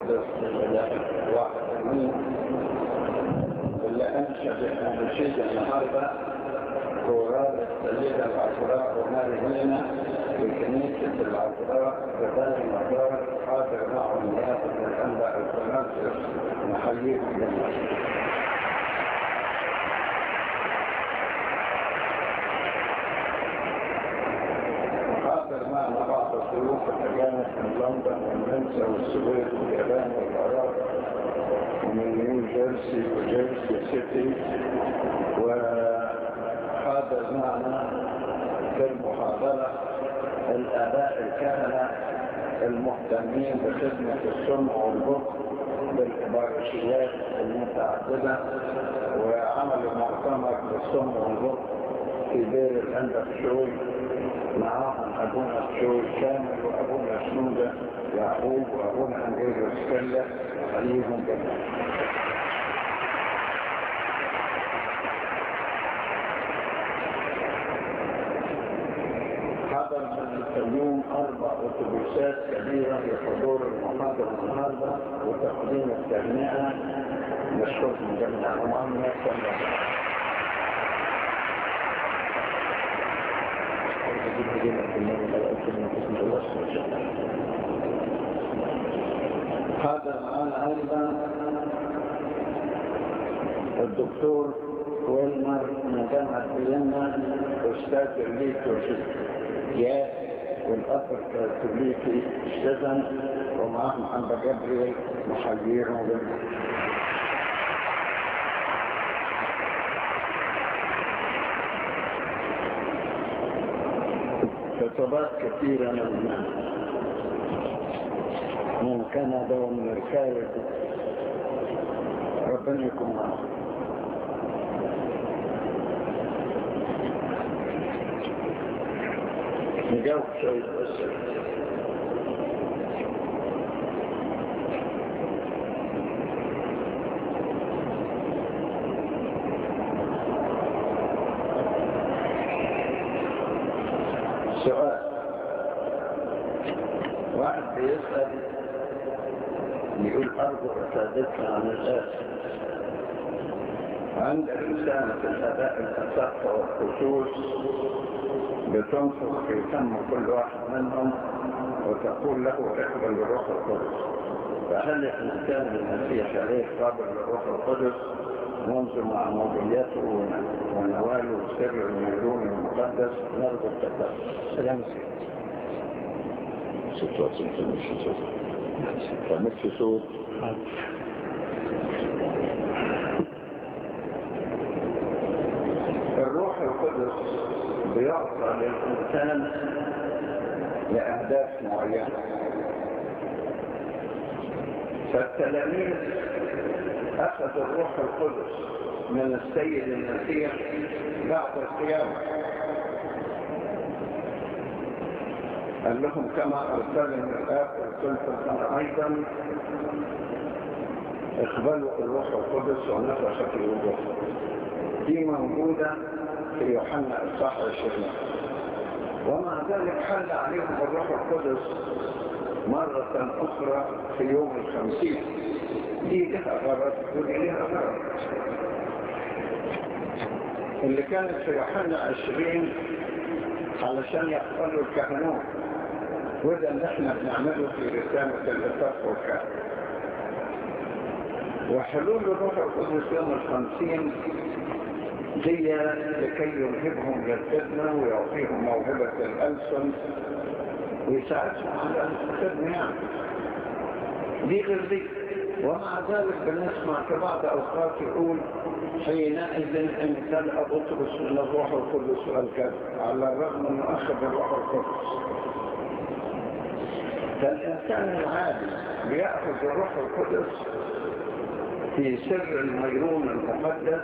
القدس لله واحد امين اللي انشا بنشيد النهارده كورال السيدة العذراء ومارينا في كنيسة العذراء بدل المدار حاضر معهم نيابة الأنباء الفرنسي نحييكم جميعا حاضر معنا بعض الضيوف الأجانب من لندن والنمسا والسويد واليابان والعراق ومن نيو جيرسي وجيرسي سيتي وحاضر معنا في المحاضرة الآباء الكهنة المهتمين بخدمة السمع والبطء بالإبارشيات المتعددة وعملوا مؤتمر للسمع والبطء في دير الأندب شوي معاهم أبونا شوي كامل وأبونا شنودة يعقوب وأبونا أمير وسكلة عليهم جميعا حضر من اليوم أربع أتوبيسات كبيرة لحضور المحاضرة النهاردة وتقديم التهنئة نشكركم جميعا ومعنا سنة هذا معنا أيضا الدكتور ويلمر من جامعة فيينا أستاذ الليتوجي والأخر كاثوليكي اشتغل ومعهم عند جبريل محييرهم جميعا خطابات كثيرة من من كندا ومن الخارج ربنا يكون معهم نجاوب شوية أسئلة سؤال واحد بيسأل يقول أرجو أسادتنا عن الآسف عند الإنسان في الأداء الأصح والخصوص بتنفخ في فم كل واحد منهم وتقول له اقبل الروح القدس فهل الإنسان المسيح عليه قابل للروح القدس منذ معموديته ونواله سر الميلون المقدس نرجو التكلم سلام ستواتي في صوت فمثل صوت الروح القدس بيعطى للإنسان لأهداف معينة فالتلاميذ أخذوا الروح القدس من السيد المسيح بعد القيامة قال لهم كما أرسلني الآب أرسلت أنا أيضا اقبلوا الروح القدس ونفخ في الروح دي موجودة في يوحنا الصح 20 ومع ذلك حل عليهم الروح القدس مرة أخرى في يوم الخمسين دي لها غرض ودي لها غرض اللي كانت في يوحنا 20 علشان يقبلوا الكهنوت وده اللي احنا بنعمله في رسالة الإطاق والكهنة وحلول الروح القدس يوم الخمسين دي لكي يلهبهم للخدمة ويعطيهم موهبة الألسن ويساعدهم على الخدمة يعني دي غير دي ومع ذلك بنسمع في بعض أوقات يقول حينئذ امتلأ بطرس من الروح القدس والكذب على الرغم أنه أخذ الروح القدس فالإنسان العادي بيأخذ الروح القدس في سر الميرون المقدس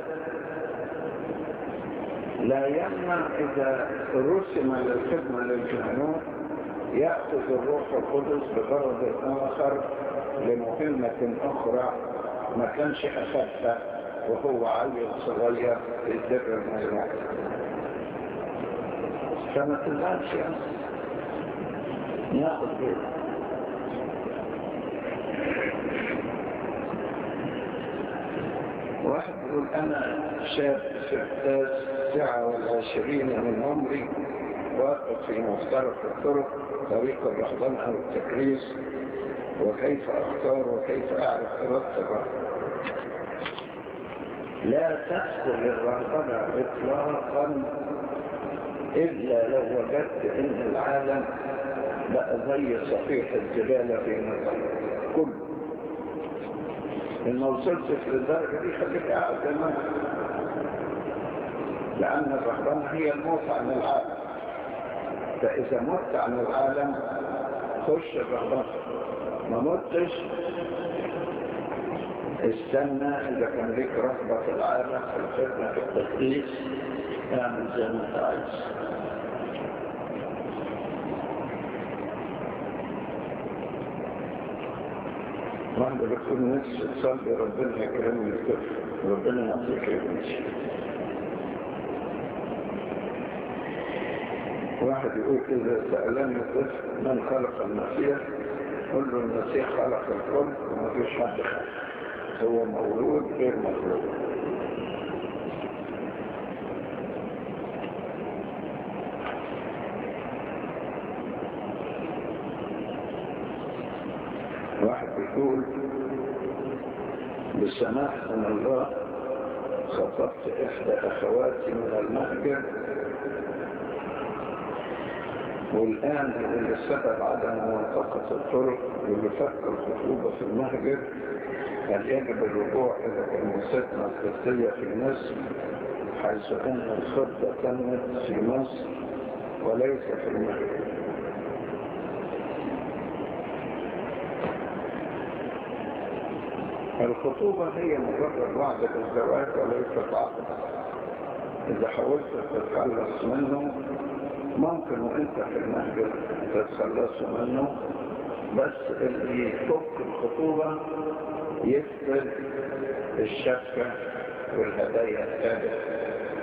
لا يمنع إذا رسم للخدمة للكهنوت يأخذ الروح القدس بغرض آخر لمهمة أخرى ما كانش أخذها وهو عيل صغير في سر الميرون فما تزعلش يعني ياخذ كده أنا شاب في التاسعة والعشرين من عمري واقف في مفترق الطرق طريق الرهبان أو التكريس وكيف أختار وكيف أعرف أرتب لا تدخل الرهبنة إطلاقا إلا لو وجدت إن العالم بقى زي صفيح الزبالة في نظرك كله إن وصلت للدرجة دي خليك قاعد زي ما لأن الرهبنة هي الموت عن العالم فإذا مت عن العالم خش الرهبنة ما متش استنى إذا كان ليك رغبة في العالم في الخدمة في التدريس اعمل زي ما انت عايز واحدة بتقول نفسي تصلي ربنا يكرمني الطفل ربنا يعطيك يا بنتي واحد يقول إذا سألني الطفل من خلق المسيح قل له المسيح خلق الكل وما فيش حد خلق هو مولود غير مخلوق واحد بيقول بالسماح من الله خطبت إحدى أخواتي من المهجر والآن اللي السبب عدم موافقة الطرق واللي فك الخطوبة في المهجر هل يجب الرجوع إلى كنيستنا القبطية في مصر حيث أن الخطة تمت في مصر وليس في المهجر الخطوبة هي مجرد وعد بالزواج وليس عقد إذا حاولت تتخلص منه ممكن وانت في المهجر تتخلصوا منه بس اللي يفك الخطوبة يفقد الشبكة والهدايا الثابتة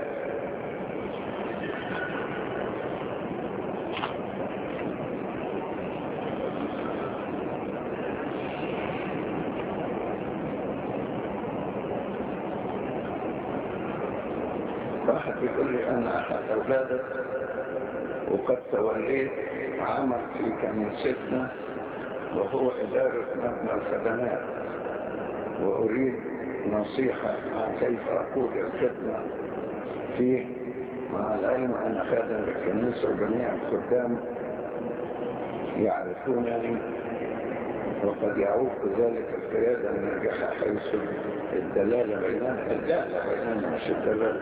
واحد بيقول لي أنا أحد أولادك وقد توليت عمل في كنيستنا وهو إدارة مبنى الخدمات وأريد نصيحة عن كيف أقود الخدمة فيه مع العلم أن خادم الكنيسة وجميع الخدام يعرفونني وقد يعوق ذلك القيادة الناجحة حيث الدلالة بيننا الدالة بيننا مش الدلالة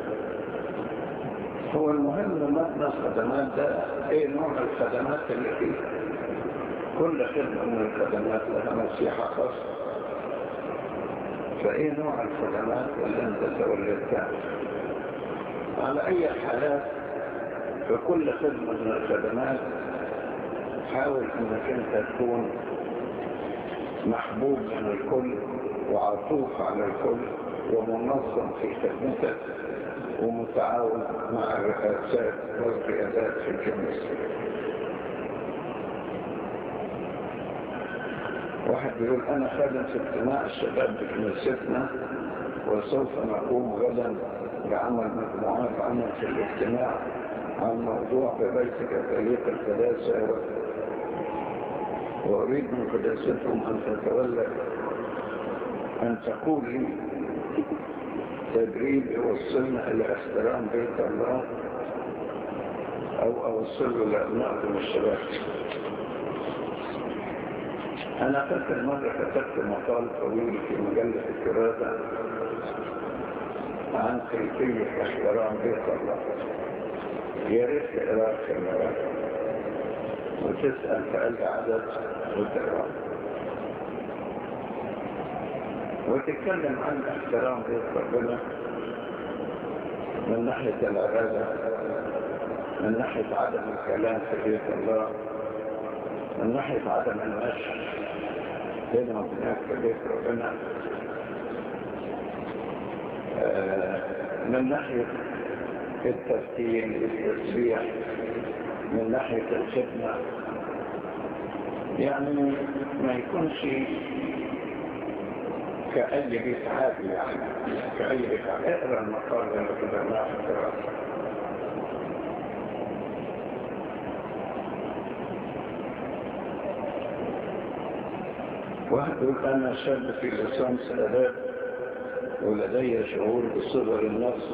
هو المهم مبنى الخدمات ده ايه نوع الخدمات اللي فيه كل خدمة من الخدمات لها مسيحة خاصة فايه نوع الخدمات اللي انت تولدتها على اي حالات في كل خدمة من الخدمات حاول انك انت تكون محبوب من الكل وعطوف على الكل ومنظم في خدمتك ومتعاون مع الرئاسات والقيادات في الكنيسة واحد بيقول أنا خادم في اجتماع الشباب بكنيستنا وسوف نقوم غدا بعمل مجموعات عمل في الاجتماع عن موضوع ببيتك فريق القداسة وأريد من قداستهم أن تتولى أن تقول لي تدريب يوصلنا إلى احترام بيت الله أو أوصله لأبنائكم الشباب أنا فاكر مرة كتبت مقال طويل في مجلة الكراسة عن كيفية احترام بيت الله يا ريت تقرأ كلمات وتسأل في أي عدد وتقرأ وتتكلم عن احترام بيت ربنا من ناحية العبادة من ناحية عدم الكلام في بيت الله من ناحية عدم المشي هنا وهناك في بيت ربنا من ناحية الترتيل التسبيح من ناحية الخدمة يعني ما يكونش كأي بيت عادي يعني كأي بيت عادي اقرأ المقال اللي كتبناه في الدراسة واحد يقول أنا شاب في لسانس الآداب ولدي شعور بصغر النفس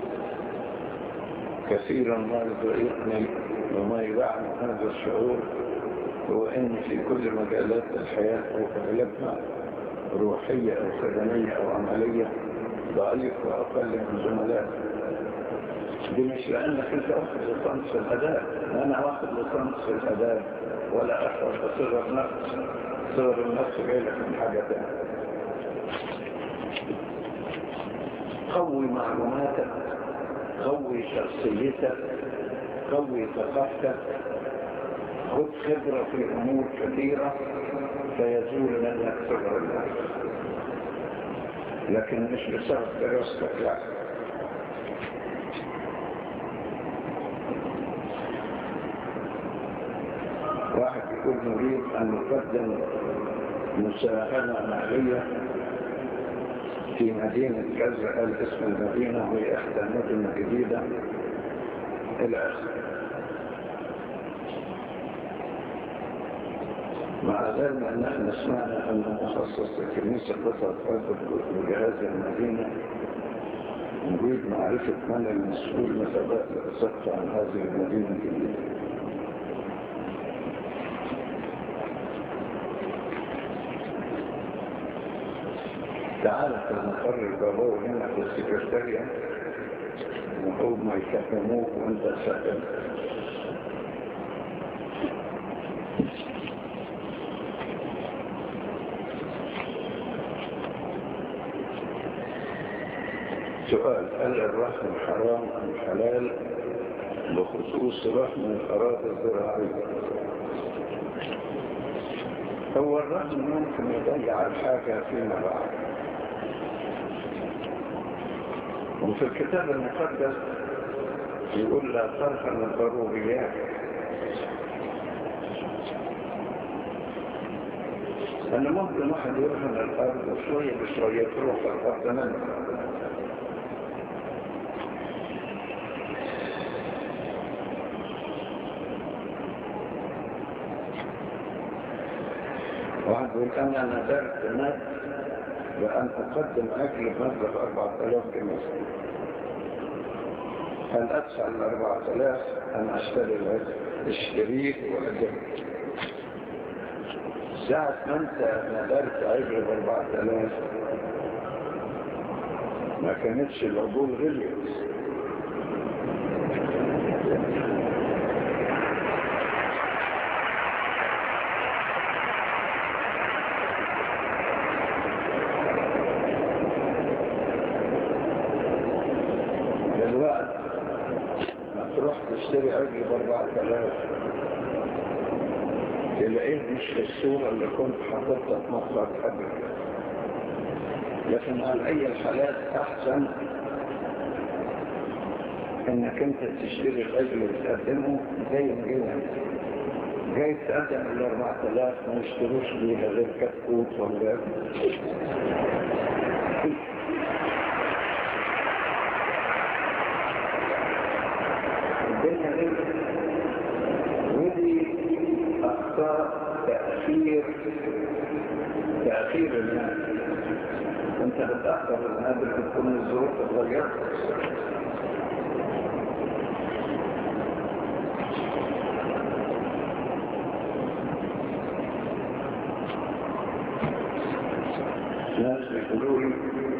كثيرا ما يضايقني وما يدعم هذا الشعور هو أن في كل مجالات الحياة وفعلتها روحية أو خدمية أو عملية ضعيف وأقل من زملائي دي مش لأنك أنت واخد لسانس في الأداء أنا واخد لسانس في الأداء ولا أشعر بصغر نفس صغر النفس جاي لك من حاجة تانية قوي معلوماتك قوي شخصيتك قوي ثقافتك خذ خبرة في أمور كثيرة فيزول منك صغر النفس لكن مش بسبب دراستك لا واحد يقول نريد أن نقدم مساهمة مالية في مدينة كذا قال اسم المدينة وهي إحدى المدن الجديدة إلى آخره مع ذلك أن احنا سمعنا أن مخصص الكنيسة قطعة أرض بجهاز المدينة نريد معرفة من المسؤول متابعة الأسقف عن هذه المدينة الجديدة تعالى في المقر البابور هنا في السكرتارية وهو ما يكلموك وانت سأل سؤال هل الرحم حرام أم حلال بخصوص رحم الأراضي الزراعية هو الرحم ممكن يضيع الحاجة فيما بعد وفي الكتاب المقدس يقول لا طرح من الضروريات أن ممكن واحد يرهن الأرض وشوية بشوية تروح الأرض منه واحد يقول أنا نذرت نذر بأن أقدم أكل بمبلغ 4000 جنيه هل أدفع ال 4000 أم أشتري العجل اشتريه وأجل ساعة ما أنت نذرت عجل ب 4000 ما كانتش العجول غليت تشتري عجل باربعة آلاف تلاقيه مش في الصورة اللي كنت حاططها في مصر حاجة لكن على أي الحالات أحسن إنك أنت تشتري العجل وتقدمه زي ما جاي جاي تقدم ال 4000 ما يشتروش بيها غير كتكوت ولا ودي أخطاء تأثير تأثير الناس أنت بتأخر الناس بتكون الظروف اتغيرت ناس بيقولوا لي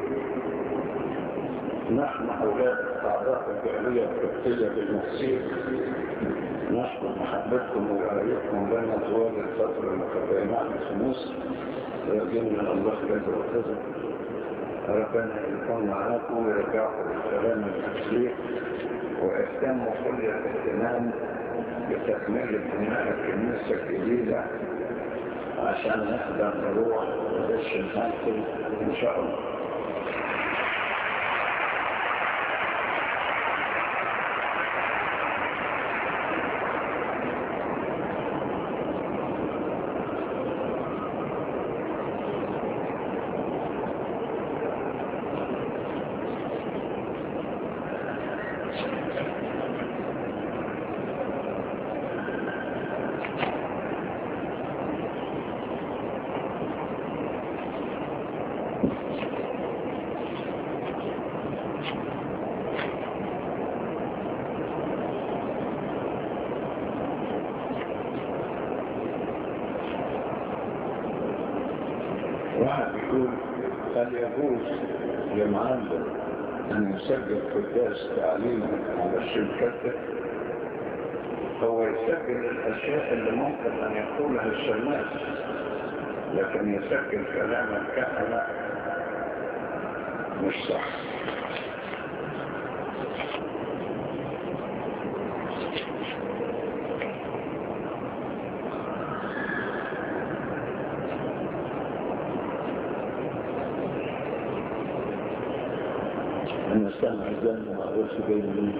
نحن أولاد الأعضاء الجاهلية القبطية بالمسيح نشكر محبتكم ورعايتكم لنا طوال الفترة اللي قضيناها في مصر راجين من الله كذا وكذا ربنا يكون معاكم ويرجعكم بالسلام المسيح واهتموا كل الاهتمام بتكملة بناء الكنيسة الجديدة عشان نقدر نروح ونغش نهايته إن شاء الله واحد بيقول هل يجوز لمعلم أن يسجل قداس تعليم على الشركة هو يسجل الأشياء اللي ممكن أن يقولها الشماس لكن يسجل كلام الكهنة مش صح أنا استمع الجنة ما أقولش بين مين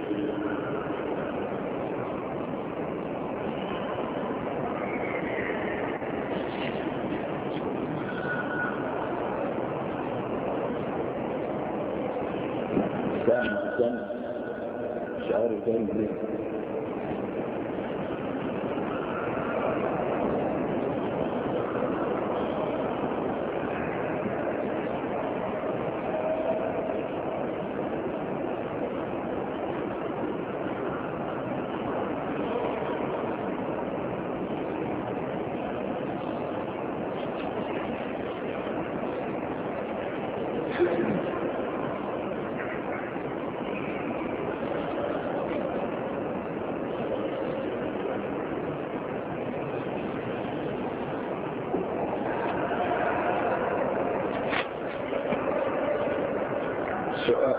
استمع الجنة مش عارف بين مين سؤال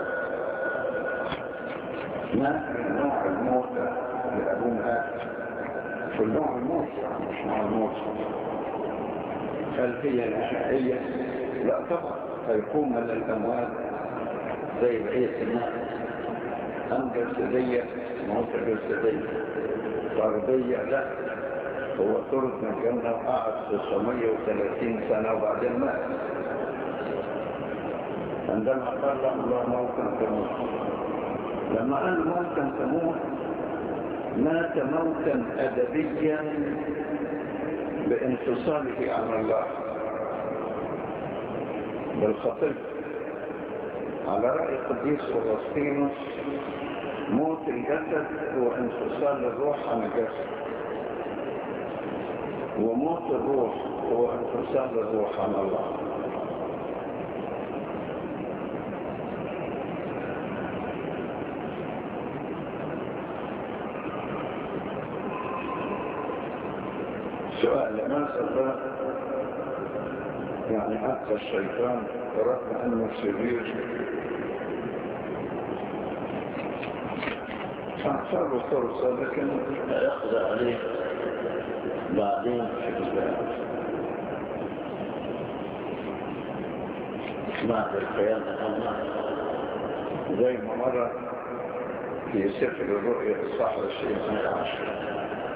ما في نوع الموتى لأبونا في نوع الموتى مش نوع الموتى هل هي نهائية؟ لا طبعا هيكون من الأموال زي بقية الناس أم جسدية موت جسدية فردية لا هو طرد من الجنة وقعد 930 سنة وبعدين مات عندما قال له الله ممكن تموت لما قال ممكن تموت مات موتا أدبيا بانفصاله عن الله بالخطيب على رأي قديس أغسطينوس موت الجسد هو انفصال الروح عن الجسد وموت الروح هو انفصال الروح عن الله سؤال لماذا يعني حتى الشيطان رغم انه شرير فاعطاه فرصة لكن يقضى عليه بعدين في بعد القيامة الله زي ما مرة في سفر الرؤيا الصح الشيء عشر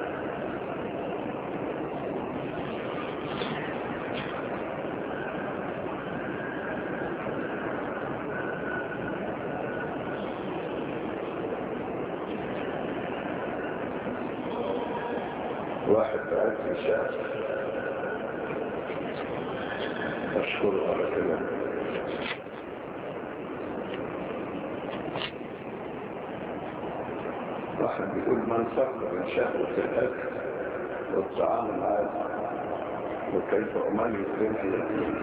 واحد بعد في شهر أشكره على كلامه واحد بيقول من صبر من شهوة الأكل والطعام العادي وكيف أميز بين الاثنين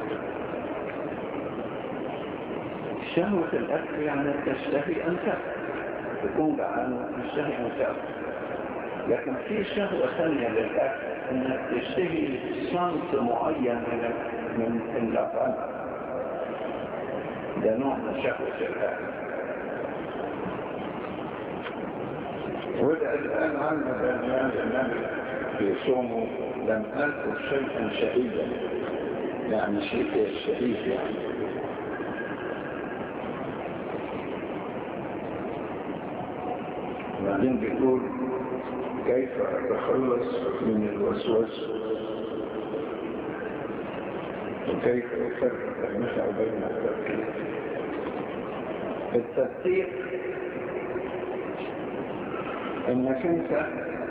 شهوة الأكل يعني تشتهي أن تأكل تكون جعان تشتهي أن تأكل لكن في شهوة ثانية للأكل أنك تشتهي صنف معين من من الأفعال ده نوع من شهوة الأكل وده الآن عنا بأنيان النبي في صومه لم أكل شيئا شهيدا يعني شيء شهيد يعني بعدين بيقول كيف أتخلص من الوسواس وكيف أفرق المسع بين التفكير التفكير انك انت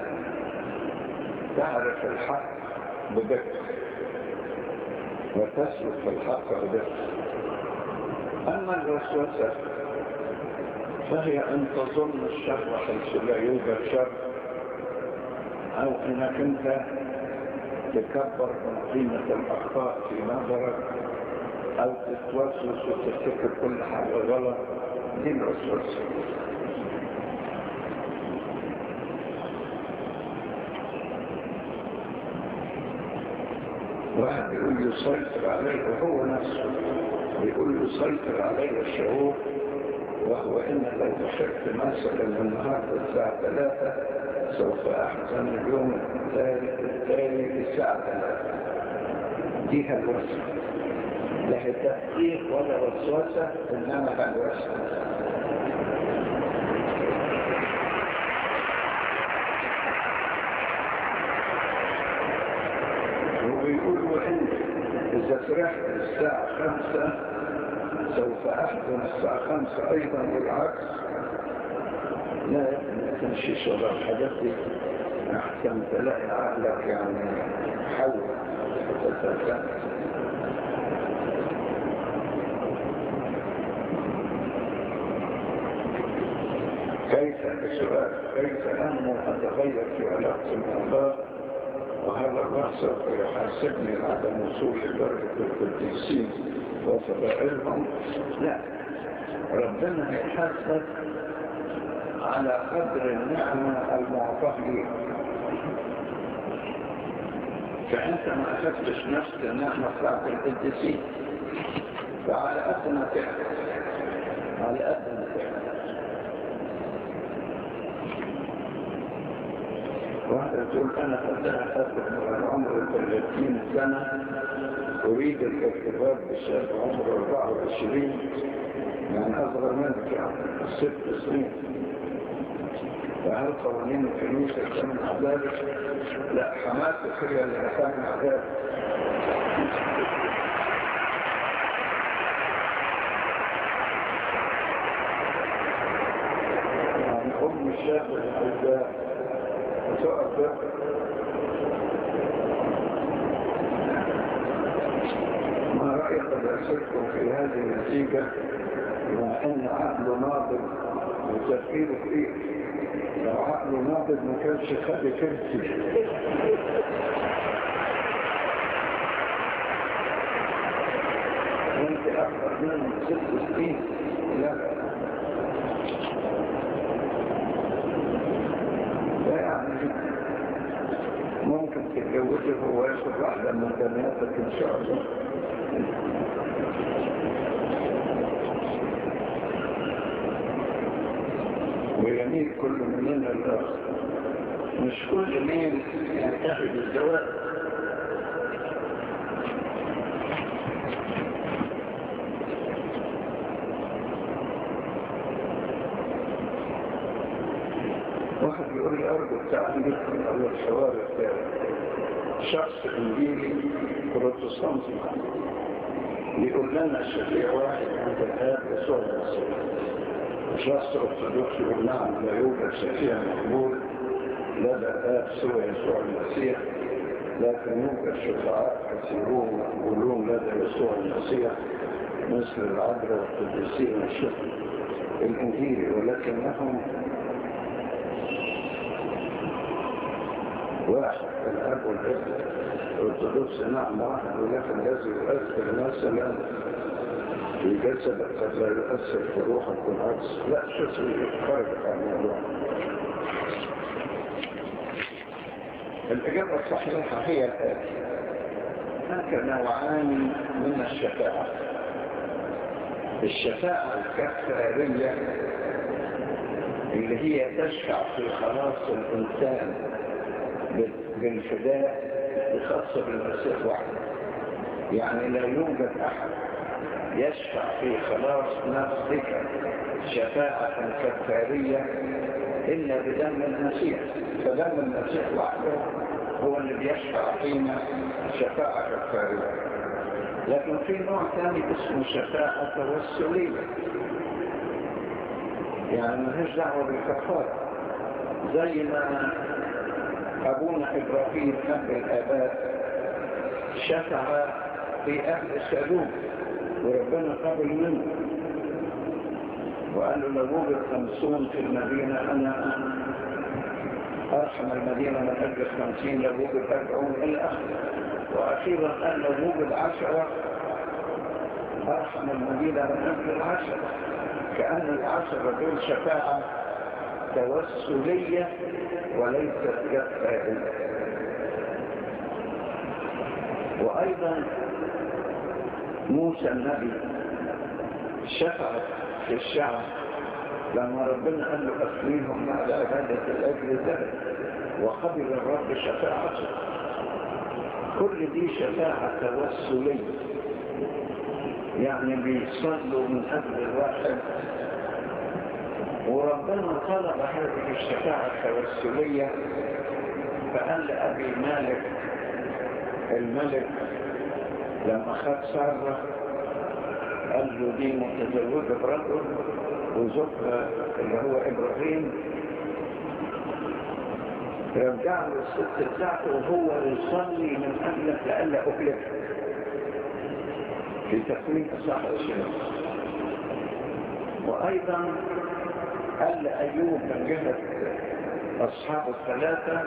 تعرف الحق بدقة وتسلك في الحق بدقة اما الوسوسة فهي ان تظن الشر حيث لا يوجد شر او انك انت تكبر من قيمة الأخطاء في نظرك أو تتوسوس وتفتكر كل حاجة غلط دي الوسوسة واحد يقول يسيطر عليه وهو نفسه يقول يسيطر عليه الشعور وهو إن لو دخلت مثلا النهارده الساعة 3 سوف أحزن اليوم التالي التالي الساعة 3 دي هالوسوسة لا هي تفكير ولا وسوسة إنما هالوسوسة وبيقولوا إن إذا فرحت الساعة 5 سوف أحزن الساعة 5 أيضا والعكس لا ما تمشيش ولا الحاجات دي أحسن تلاقي عقلك يعني حول تتسلسل كيف السؤال كيف أنمو أتغير في علاقتي مع الله وهذا الله سوف يحاسبني عدم وصول درجة القديسين وفضائلهم لا ربنا يحاسبك على قدر النعمة المعطاة ليك فأنت ما أخذتش نفس النعمة بتاعت القديسين فعلى قد ما تعمل على قد ما تعمل واحدة تقول أنا قد أخذت من العمر 30 سنة أريد الارتباط بشاب عمره 24 يعني أصغر منك يعني ست سنين فهل قوانين الكنيسة تمنع ذلك؟ لا حماتك هي اللي تمنع ذلك يعني أم الشاب الأعزاء تقف ما رأيك بأسركم في هذه النتيجة مع أن عقله ناضج وتفكيره فيه لو عقله ناضج ما كانش خد كرسي وانت أكثر من ست سنين لا لا يعني ممكن تتجوزه هو ياخد واحدة من بناتك إن شاء الله ويميل كل مننا الآخر مش كل مين ينتهي بالزواج واحد يقول لي أرجو التعليق من أول الحوار الثاني شخص إنجيلي بروتستانتي يقول لنا شفيع واحد عند الآب يسوع المسيح شخص أرثوذكسي يقول نعم لا يوجد شفيع مقبول لدى الآب سوى يسوع المسيح لكن يوجد شفعاء كثيرون مقبولون لدى يسوع المسيح مثل العذراء والقديسين والشفع الإنجيلي ولكنهم واحد الأب والابن الأرثوذكس نعم واحد ولكن الذي يؤثر مثلا في جسدك قد لا يؤثر في روحك والعكس لا شوف خارج عن الموضوع الإجابة الصحيحة هي الآتية هناك نوعان من الشفاعة الشفاعة الكفارية اللي هي تشفع في خلاص الإنسان بالفداء بخاصة بالمسيح وحده يعني لا يوجد أحد يشفع في خلاص نفسك شفاعة كفارية إلا بدم المسيح فدم المسيح وحده هو اللي بيشفع فينا شفاعة كفارية لكن في نوع ثاني اسمه شفاعة توسلية يعني ملهاش دعوة بالكفارة زي ما أبونا إبراهيم أهل الآباء شفع في أهل سلوم وربنا قبل منه وقال له لو وجد خمسون في المدينة أنا أرحم المدينة من أجل الخمسين لو وجد أربعون إلى آخره وأخيرا قال لو وجد عشرة أرحم المدينة من أجل العشرة كأن العشرة دول شفاعة توسلية وليست كفائية وأيضا موسى النبي شفع في الشعب لما ربنا قال له أسلمهم على عبادة الأجل ذلك وقبل الرب شفاعته كل دي شفاعة توسلية يعني بيصلوا من أجل الواحد وربنا طلب هذه الشفاعة التوسلية فقال لأبي مالك الملك لما خد سارة قال له دي متزوجة برجل وزوجها اللي هو إبراهيم رجع له الست بتاعته وهو يصلي من أجلك لألا أهلك في تكوين أصح الشيء وأيضا قال لأيوب من جهة أصحاب الثلاثة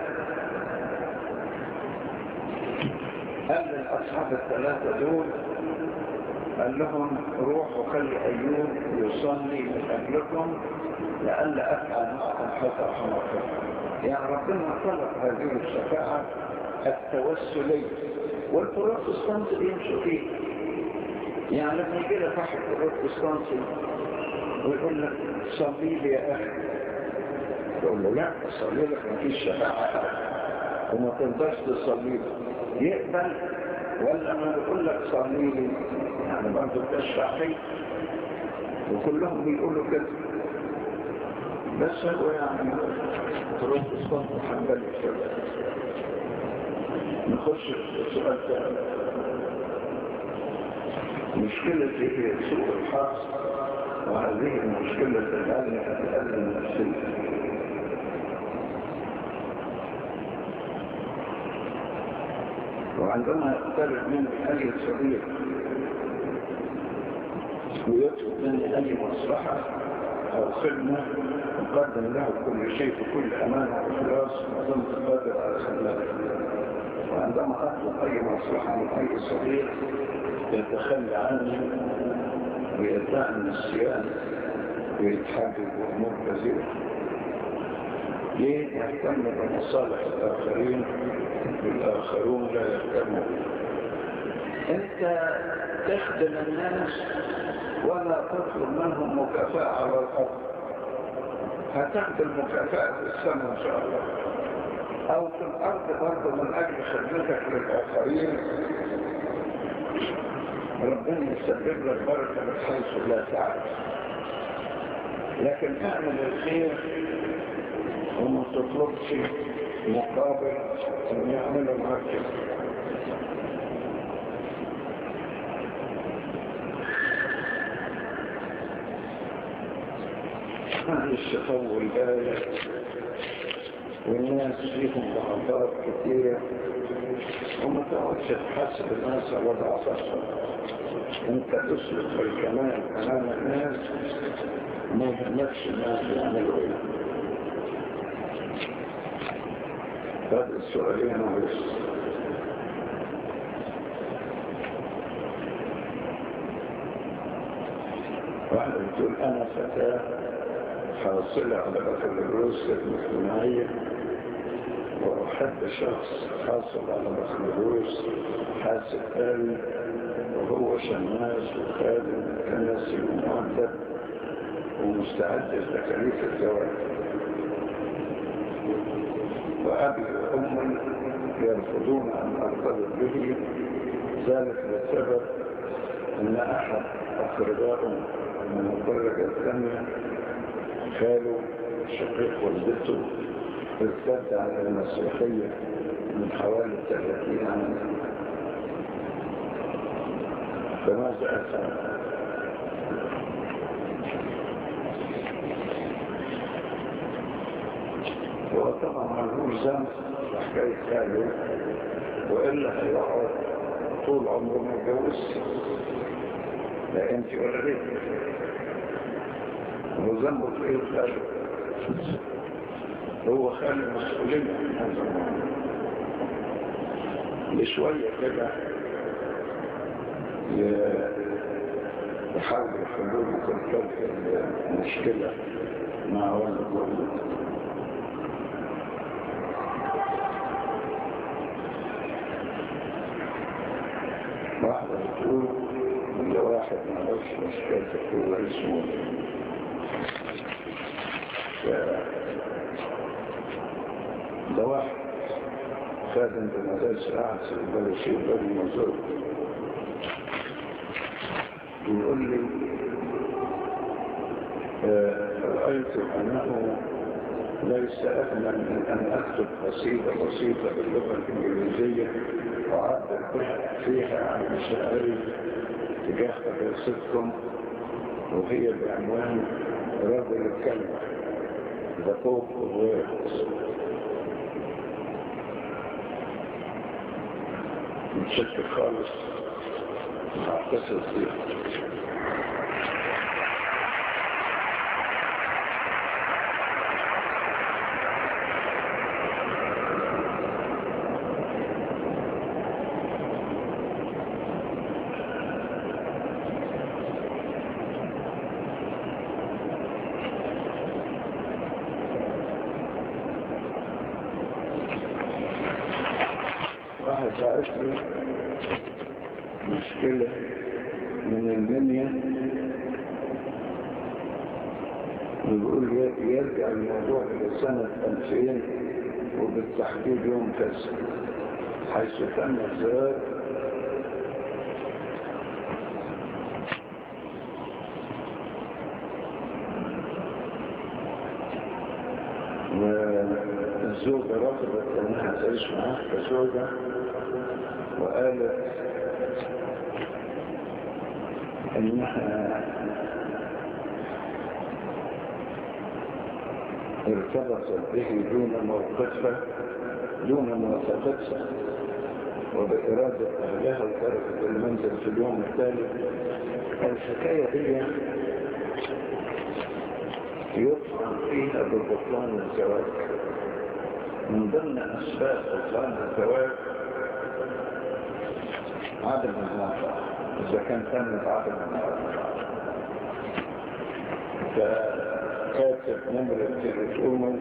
قال للأصحاب الثلاثة دول قال لهم روحوا خلي أيوب يصلي من أجلكم لألا أفعل معكم حتى أرحمكم يعني ربنا طلب هذه الشفاعة التوسلية والبروتستانت يمشوا فيه يعني لما يجي لك واحد بروتستانتي ويقول لك صلي لي يا أخي تقول له لا صلي لك مفيش شفاعة وما تقدرش تصلي له يقبل ولا ما بيقول لك صلي لي يعني برضه بتشفع فيه وكلهم بيقولوا كده بس هو يعني تروح تصطاد محمد كده نخش في سؤال ثاني مشكلة هي سوء الحظ وهذه المشكلة الآن تتأذى النفسية وعندما يقترب مني أي صديق ويطلب مني أي مصلحة أو خدمة أقدم له كل شيء بكل أمانة وإخلاص وظنت قادر على خدمته وعندما أطلب أي مصلحة من أي صديق يتخلى عني ويدعي النسيان ويتحجج بأمور كثيرة ليه يهتم بمصالح الآخرين والآخرون لا يهتمون أنت تخدم الناس ولا تطلب منهم مكافأة على الأرض هتاخد المكافأة في السماء إن شاء الله أو في الأرض برضه من أجل خدمتك للآخرين ربنا يسبب لك بركة من حيث لا تعرف لكن اعمل الخير وما تطلبش مقابل ان يعملوا معك كده هذا الشفو البالغ والناس فيهم ضعفات كثيرة وما تقعدش تحسب الناس على ضعفاتهم انت تسلك بالكمال امام الناس ما يهمكش الناس يعملوا ايه هذا السؤالين بس واحد بتقول انا فتاة حاصلة على بكالوريوس الاجتماعية وأحب شخص حاصل على بكالوريوس حاسب آلي وهو شماس وخادم كنسي ومعدد ومستعد لتكاليف الزواج وأبي وأمي يرفضون أن أرتبط به ذلك لسبب أن أحد أقربائهم من الدرجة الثانية خاله شقيق والدته ارتد على المسيحية من حوالي 30 عام فماذا أفعل؟ هو طبعا ملهوش ذنب حكاية خاله وإلا هيقعد طول عمره ما يتجوزش لا انت ولا غيرك وذنبه في ايه خاله هو خال مسؤولية عن هذا الموضوع بشوية كده يحاول يحلوا تلك المشكلة مع ولد ولد واحدة بتقول إن واحد ما عرفش مشكلته هو اسمه ده واحد خادم بمدارس الأعسى بل شيء بل مزور يقول لي رأيت أنه ليس أهلا من أن أكتب قصيدة بسيطة باللغة الإنجليزية وأعبر فيها عن مشاعري تجاه قصتكم وهي بعنوان رجل الكلمة The Pope of Words متشكر خالص اعتصل فيها واحد عارف لي مشكلة من المنيا ويقول يرجع الموضوع إلى سنة 2000 وبالتحديد يوم كذا حيث تم الزواج والزوجة رفضت أنها تعيش معاه كزوجة وقالت انها ارتبطت به دون موقفها دون موافقتها وبإرادة أهلها وتركت المنزل في اليوم التالي الحكاية دي يطعن فيها ببطلان الزواج من ضمن أسباب بطلان الزواج عدم الموافقة إذا كان تمت عدم الموافقة فكاتب نمرة تليفونه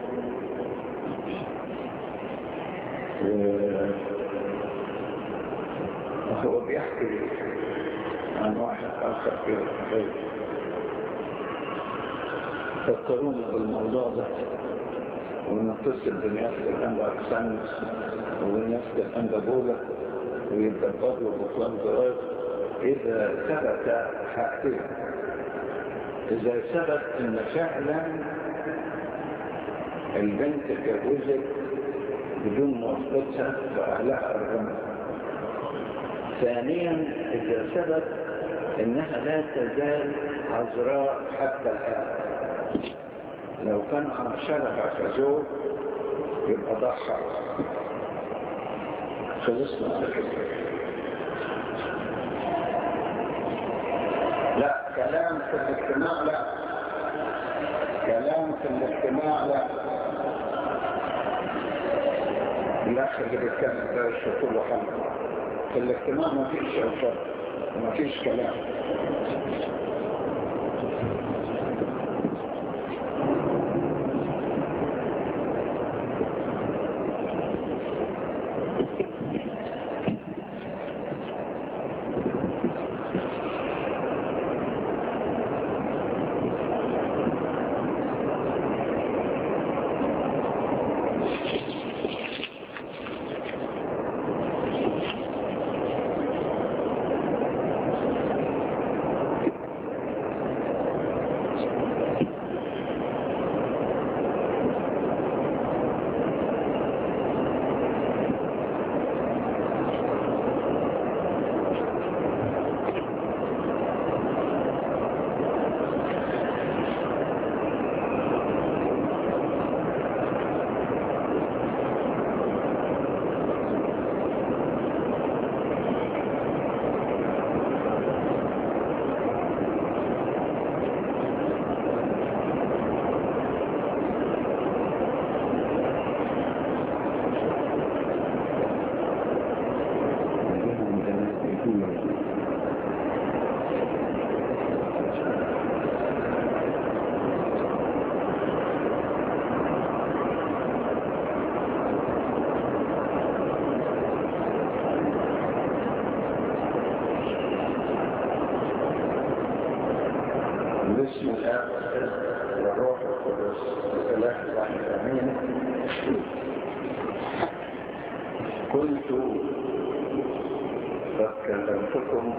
وهو بيحكي عن واحد آخر في الغيب فكروني بالموضوع ده ونتصل بنيافة الأنبا أكسانس وبنيافة الأنبا بولا ويتدبر له بطلان زواج إذا ثبت حاجتين إذا ثبت إن فعلا البنت اتجوزت بدون موافقتها فأهلها أرغمت ثانيا إذا ثبت إنها لا تزال عذراء حتى الآن لو كان عشرها كزوج يبقى ضحى خلصنا على كده لا كلام في الاجتماع لا كلام في الاجتماع لا الاخ اللي بيتكلم ده الشطور له حل في الاجتماع ما فيش اوفر ما فيش كلام بسم الله والروح القدس الإله الواحد آمين كنت قد كلمتكم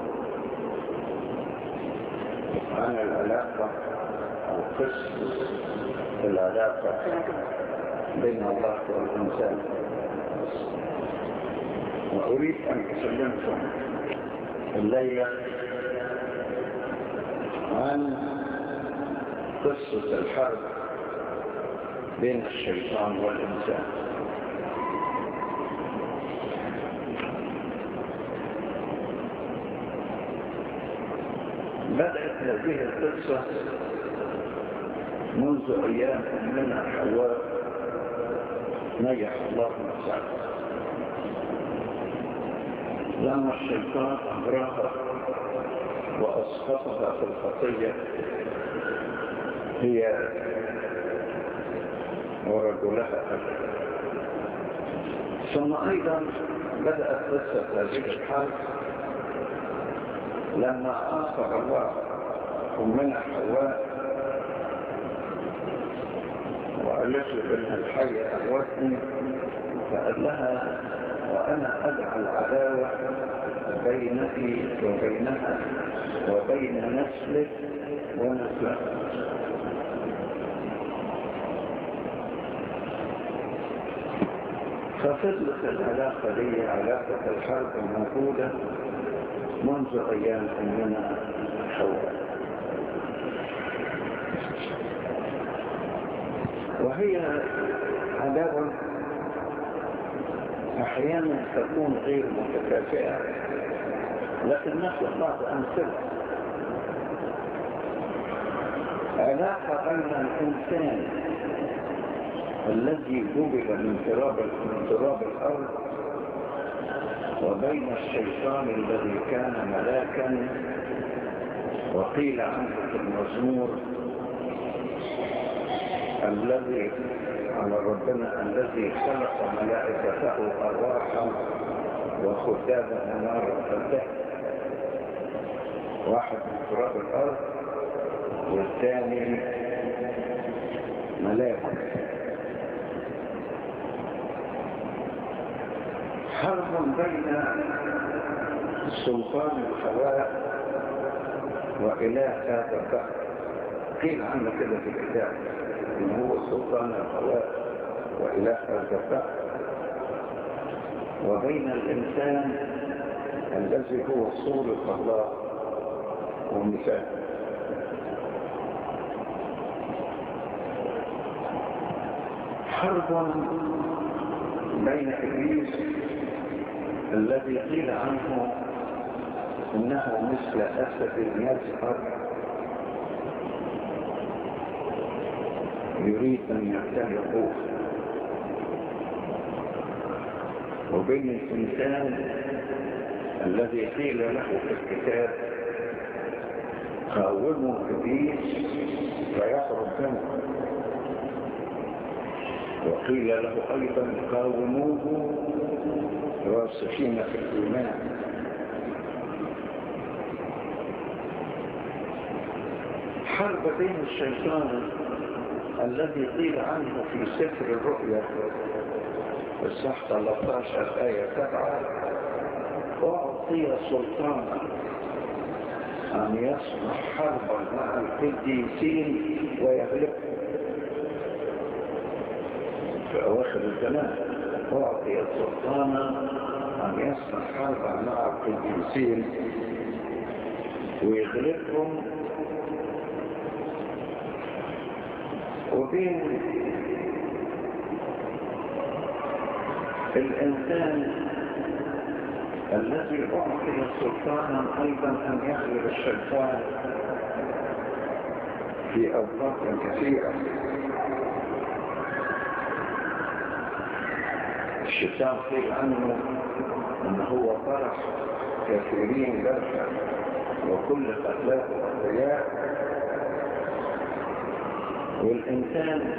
عن العلاقة أو قسم العلاقة بين الله والإنسان وأريد أن أكلمكم الليلة عن قصة الحرب بين الشيطان والإنسان بدأت هذه القصة منذ أيام من حواء نجح الله نفسه لما الشيطان أغراها وأسقطها في الخطية هي ورجلها أبدا ثم أيضا بدأت قصة هذه الحرب لما آخر الله أمنا حواء وقالت له إن الحية أغوتني فقال لها وأنا أجعل عداوة بينك وبينها وبين نسلك ونسلك ففضلت العلاقة دي علاقة الحرب الموجودة منذ أيام أمنا حواء وهي عداوة أحيانا تكون غير متكافئة لكن ناخذ بعض أمثلة علاقة بين الإنسان الذي جبل من تراب من تراب الأرض وبين الشيطان الذي كان ملاكا وقيل عنه في المزمور الذي على ربنا الذي خلق ملائكته أرواحا وخدامه نارا فالده واحد من تراب الأرض والثاني ملاك حرب بين سلطان الهواء وإله هذا البحر قيل عنه كده في الكتاب إن هو سلطان الهواء وإله هذا البحر وبين الإنسان الذي هو صورة الله ومثال حرب بين إبليس الذي قيل عنه إنه مثل أسد يزهر يريد أن يبتلعه وبين الإنسان الذي قيل له في الكتاب قاوموا إبليس فيخرج منه وقيل له أيضا قاوموه راسخين في الإيمان حرب بين الشيطان الذي قيل عنه في سفر الرؤيا الصح 13 آية 7 أعطي سلطانا أن يصنع حربا مع القديسين ويغلبهم في أواخر الزمان أعطي سلطانا أن يصنع حربا مع القديسين ويغلبهم وبين الإنسان الذي أعطي سلطانا أيضا أن يغلب الشيطان في أوقات كثيرة الشيطان قيل عنه أنه هو فرح كثيرين جرحا وكل قتلاه أخرياء والإنسان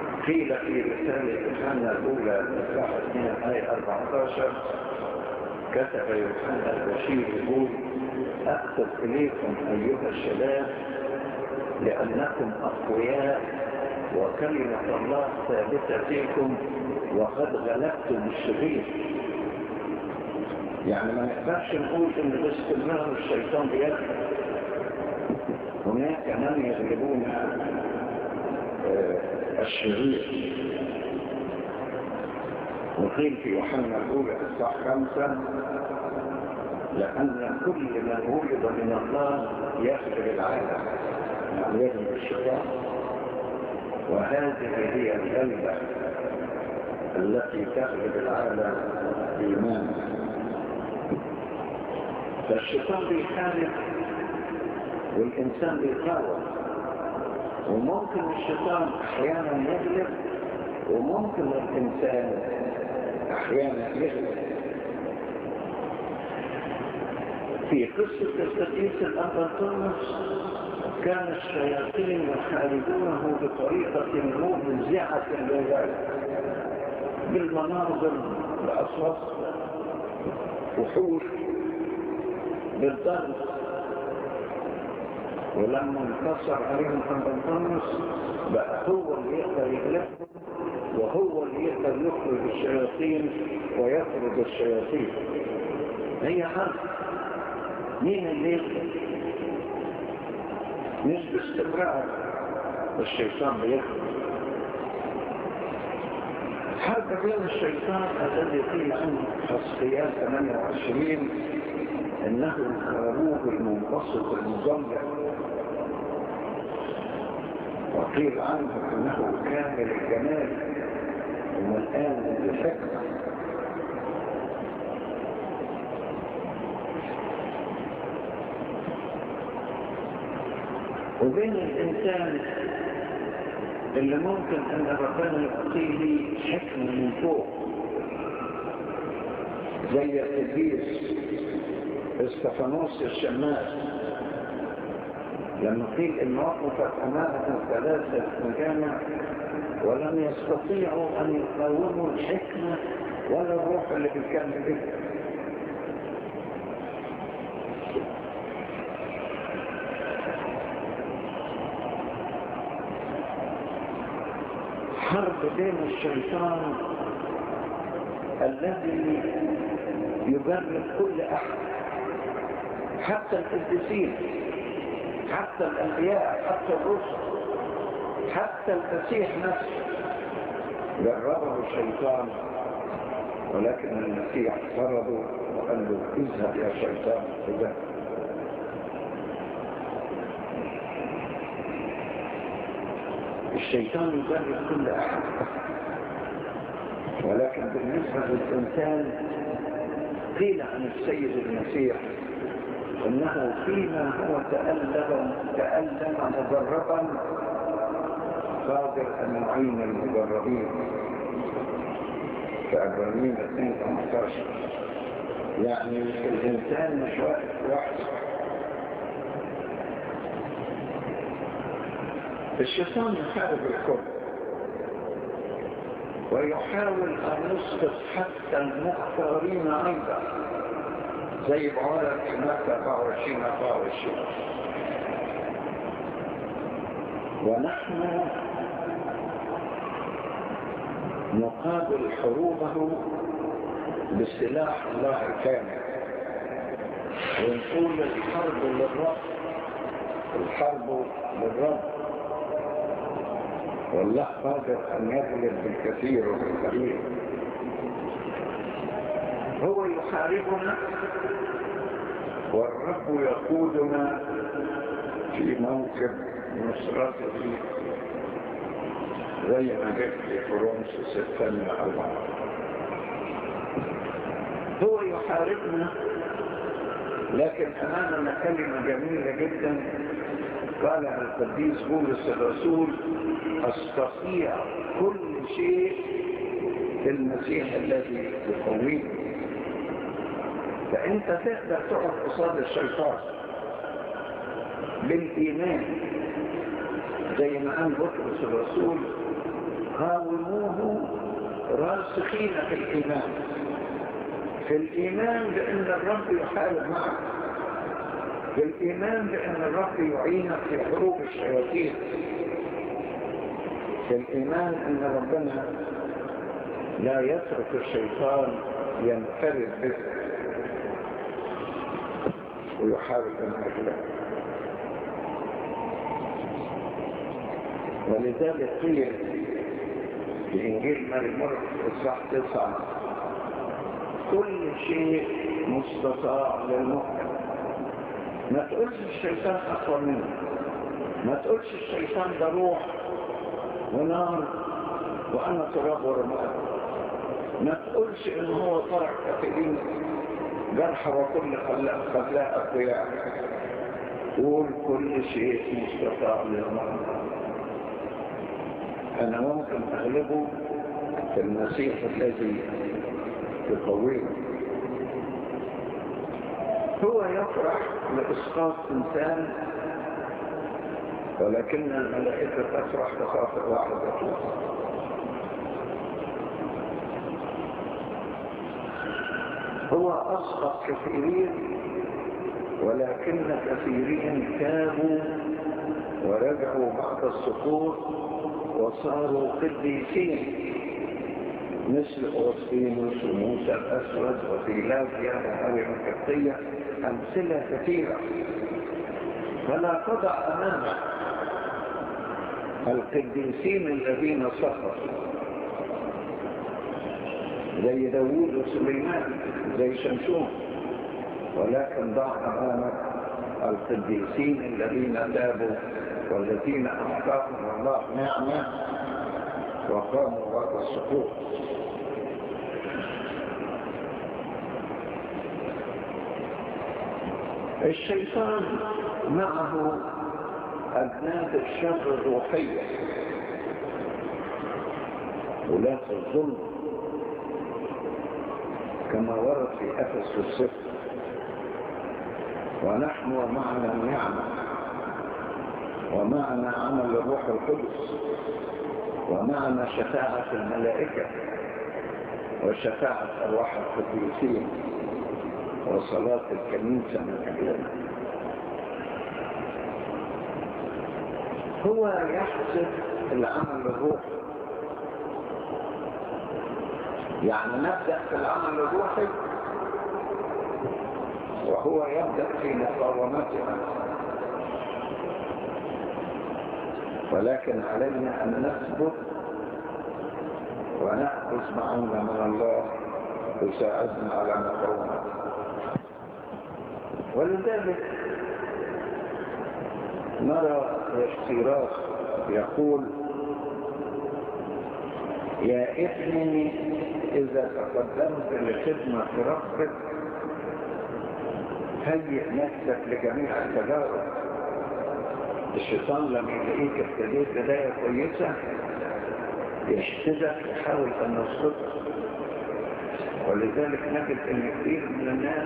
قيل في رسالة يوحنا الأولى الإصحاح 2 آية 14 كتب يوحنا البشير يقول أكتب إليكم أيها الشباب لأنكم أقوياء وكلمة الله ثابتة فيكم وقد غلبتم الشرير يعني ما نقدرش نقول ان باستمرار الشيطان بيدخل هناك من يغلبون الشرير وقيل في يوحنا الاولى الصح خمسه لان كل من ولد من الله يغلب العالم يعني يغلب الشيطان وهذه هي الغلبه التي تغلب العالم بايمانه فالشيطان بيحارب والإنسان بيقاوم وممكن الشيطان أحيانا يغلب وممكن الإنسان أحيانا يغلب في قصة القديس الأبطالس كان الشياطين يحاربونه بطريقة مفزعة للغاية بالمناظر بأصوات وحوش بالضرب ولما انتصر عليهم قنطنطنس بقى هو اللي يقدر يغلبهم وهو اللي يقدر يخرج الشياطين ويخرج الشياطين هي حرب مين اللي يقدر مش باستمرار الشيطان بيخرج حرب بين الشيطان الذي قيل عنه حسقيات 28 انه الخروج المنبسط المجمع وقيل عنه انه كامل الجمال والان بحكمه وبين الانسان اللي ممكن ان ربنا يعطيه حكمه من فوق زي القديس استفانوس الشماس لما قيل ان وقفت امامه ثلاثه مجامع ولم يستطيعوا ان يقاوموا الحكمه ولا الروح اللي بيتكلم بها حرب بين الشيطان الذي يجرب كل احد حتى القديسين حتى الانبياء حتى الرسل حتى المسيح نفسه جربه الشيطان ولكن المسيح طرده وقال له اذهب يا شيطان اذهب الشيطان يجرب كل احد ولكن بالنسبه للانسان قيل عن السيد المسيح انه فيما هو تألم تألم مجربا قادر ان يعين المجربين في ابراهيم 2 15 يعني الانسان مش واقف وحده الشيطان يحارب الكل ويحاول ان يسقط حتى المختارين ايضا زي بعارة في مكة 24 24 ونحن نقابل حروبه بسلاح الله الكامل ونقول الحرب للرب الحرب للرب والله قادر ان يغلب بالكثير وبالقليل هو يحاربنا والرب يقودنا في موكب نصرته زي ما جت في فرنسا الثانية أربعة هو يحاربنا لكن أمامنا كلمة جميلة جدا قالها القديس بولس الرسول أستطيع كل شيء في المسيح الذي يقويه فأنت تقدر تقف قصاد الشيطان بالإيمان زي ما قال بطرس الرسول قاوموه راسخين في الإيمان في الإيمان بأن الرب يحارب معك في الإيمان بأن الرب يعينك في حروب الشياطين في الإيمان أن ربنا لا يترك الشيطان ينفرد بك ويحاول أن يغلبك ولذلك قيل في إنجيل ماري مرقس إصحاح تسعة كل شيء مستطاع للمؤمن ما تقولش الشيطان أقوى منه ما تقولش الشيطان ده روح ونار وأنا تراب ورماد ما تقولش إن هو طرع كثيرين جرح وكل خلاء خلاء أقوياء قول كل شيء مستطاع للمؤمن أنا ممكن أغلبه في المسيح الذي يقويه هو يفرح لإسقاط إنسان ولكن الملائكة تفرح بخاطر واحدة هو أسقط كثيرين ولكن كثيرين تابوا ورجعوا بعد السقوط وصاروا قديسين مثل أوسطينوس وموسى الأسود وفيلافيا وهاوي القبطية أمثلة كثيرة فلا تضع أمامك القديسين الذين سقطوا زي داوود وسليمان زي شمشون ولكن ضع أمامك القديسين الذين تابوا والذين أعطاهم الله نعمة وقاموا بعد السقوط الشيطان معه أبناء الشر الروحية ولاة الظلم كما ورد في أفس الصفر ونحن ومعنا النعمة ومعنا عمل الروح القدس ومعنا شفاعة الملائكة وشفاعة أرواح القديسين وصلاة الكنيسة من أجلنا هو يحسب العمل الروحي يعني نبدأ في العمل الروحي وهو يبدأ في مقاومتنا ولكن علينا أن نثبت ونأخذ معنا من الله يساعدنا على مقاومته ولذلك نرى اشتراك يقول يا ابني إذا تقدمت لخدمة ربك هيئ نفسك لجميع التجارب الشيطان لما يلاقيك ابتديت بداية كويسة يشتدك يحاول أن يسقطك ولذلك نجد أن كثير من الناس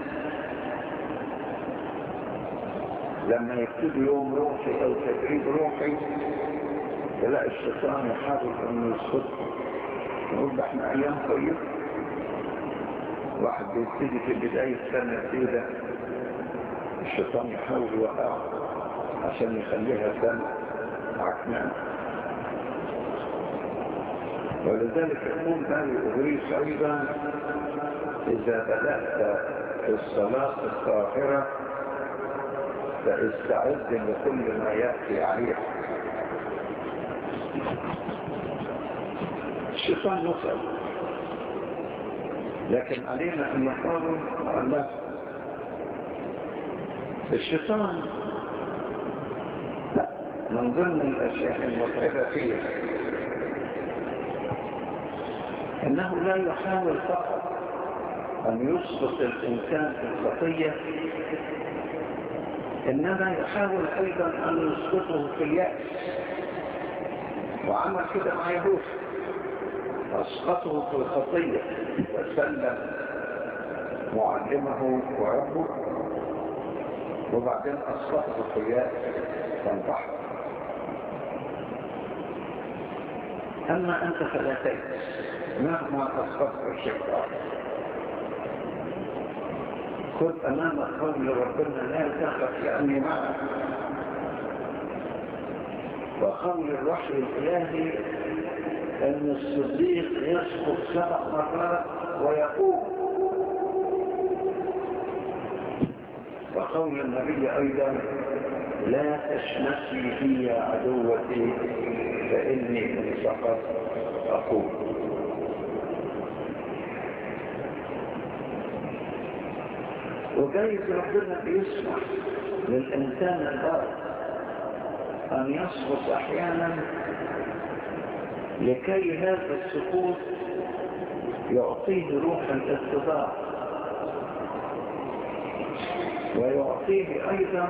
لما يبتدي يوم روحي أو تدريب روحي تلاقي الشيطان يحاول أن يسقطك نقول ده احنا أيام كويسة واحد بيبتدي في بداية سنة جديدة الشيطان يحاول يوقعه عشان يخليها سنة عكنان ولذلك يقول مالي أغريس أيضا إذا بدأت الصلاة الطاهرة فاستعد لكل ما يأتي عليك الشيطان يسأل لكن علينا أن نقارن مع الله الشيطان من ضمن الأشياء المتعبة فيه أنه لا يحاول فقط أن يسقط الإنسان في الخطية إنما يحاول أيضا أن يسقطه في اليأس وعمل كده مع يهوش أسقطه في الخطية وسلم معلمه وربه وبعدين أسقطه في اليأس فانتحر أما أنت فلا تيأس مهما أسقطت الشيطان خذ أمامك قول ربنا لا تخف لأني معك وقول الوحي الإلهي أن الصديق يسقط سبع مرات ويقوم وقول النبي أيضا لا تشمسي في يا عدوتي فإني إن سقط أقول وجايز ربنا بيسمح للإنسان البار أن يسقط أحيانا لكي هذا السقوط يعطيه روح الاتضاع ويعطيه أيضا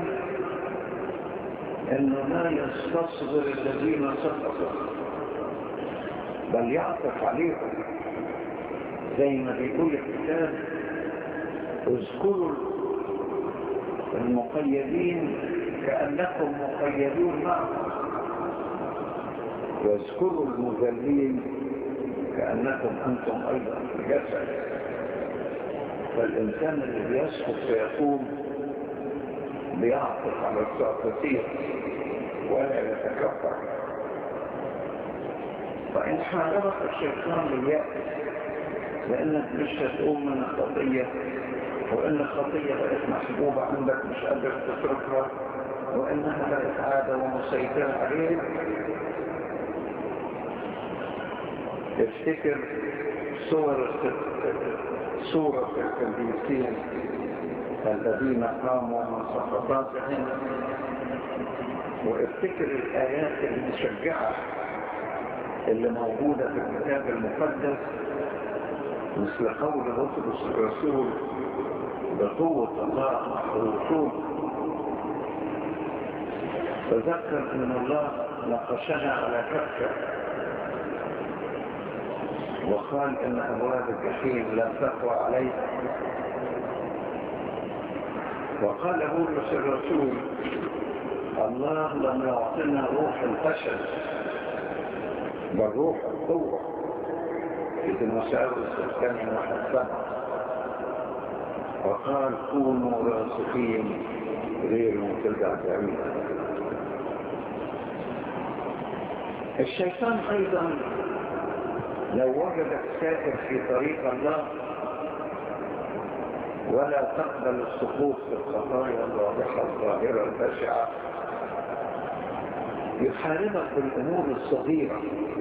أنه لا يستصغر الذين سقطوا بل يعطف عليهم زي ما بيقول الكتاب اذكروا المقيدين كأنكم مقيدون معهم واذكروا المذلين كأنكم أنتم أيضا في الجسد فالإنسان اللي بيسقط فيقوم بيعطف على الساقطين ولا يتكبر فإن حاربك الشيطان باليأس لأنك مش هتقوم من الخطية وإن الخطية بقت محبوبة عندك مش قادر تتركها وإنها بقت عادة ومسيطرة عليك افتكر صور صورة القديسين الذين قاموا من سقطاتهم وافتكر الآيات المشجعة اللي موجودة في الكتاب المقدس مثل قول بطرس الرسول بقوة الله الرسول تذكر ان الله نقشنا على كفه وقال ان ابواب الجحيم لا تقوى عليه وقال بولس الرسول الله لم يعطنا روح الفشل بل روح القوه في تيموثاوس الثاني واحد سبعه وقال كونوا راسخين غير متدعين الشيطان ايضا لو وجدك سائر في طريق الله ولا تقبل السقوط في الخطايا الواضحة الظاهرة البشعة يحاربك بالأمور الصغيرة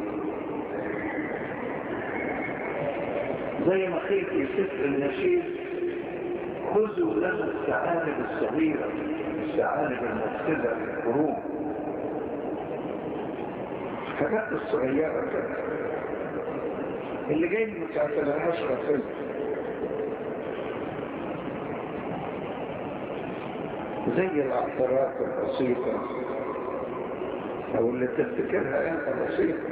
زي ما قيل في سفر النشيد خذوا لنا الثعالب الصغيرة الثعالب المفسدة في القرون الحاجات الصغيرة كده اللي جاي ما تعتبرهاش رفض زي العثرات البسيطة او اللي تفتكرها انت بسيطة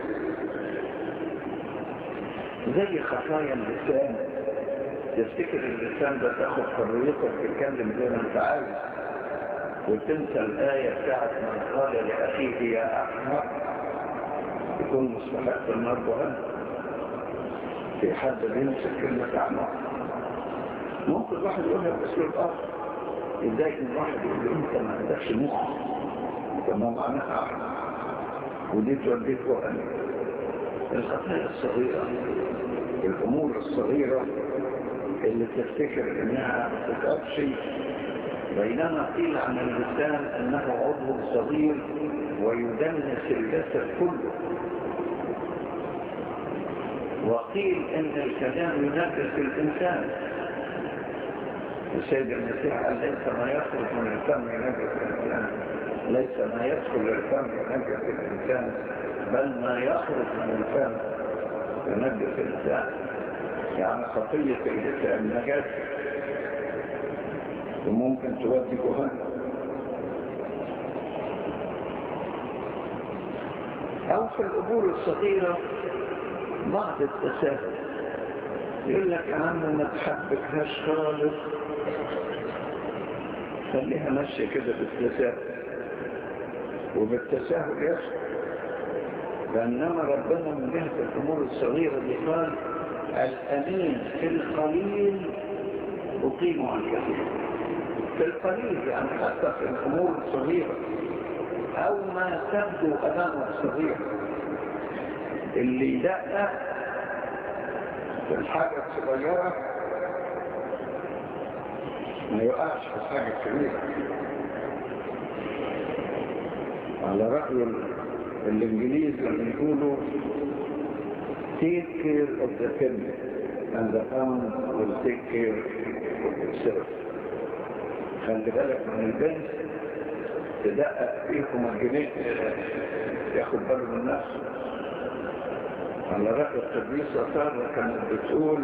زي خطايا اللسان تفتكر اللسان ده تاخد حريتك تتكلم زي ما انت عايز وتنسى الآية بتاعت من قال لأخيه يا أحمق يكون مستحق النار بهذا في حد بيمسك كلمة أحمق ممكن واحد يقولها بأسلوب آخر يتضايق من واحد يقول له أنت ما عندكش مخ أنت ما معناها أحمق ودي توديك وهن الخطايا الصغيرة الأمور الصغيرة اللي تفتكر إنها ما تتعبش بينما قيل عن اللسان أنه عضو صغير ويدنس الجسد كله وقيل ان الكلام ينفس الانسان السيد المسيح قال ليس ما يخرج من الفم ينجس الانسان ليس ما يدخل الفم ينجس الانسان بل ما يخرج من الفم ينجس الانسان يعني خطية اللسان نجاسة وممكن تودي جهنم أو في الأمور الصغيرة بعض التساهل يقول لك يا عم ما تحبكهاش خالص خليها ماشية كده بالتساهل وبالتساهل يسر بينما ربنا من جهة الأمور الصغيرة دي قال الأمين في القليل أقيموا عن كثير في القليل يعني حتى في الأمور الصغيرة أو ما تبدو أمامك صغيرة اللي دقق في الحاجة الصغيرة ما يقعش في الحاجة الكبيرة على رأي الإنجليز لما يقولوا take care of the family and the pound will take care of itself خلي بالك من البنت تدقق فيكم الجنيه ياخد باله من نفسه على رأي القديسة سارة كانت بتقول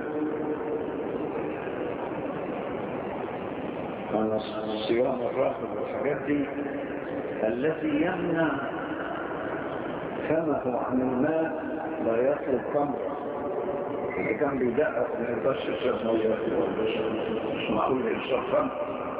عن الصيام الراحل والحاجات دي الذي يمنع فمه عن الماء لا يطلب خمرا اللي كان بيدقق ما يقدرش يشرب ميه مش معقول يشرب خمر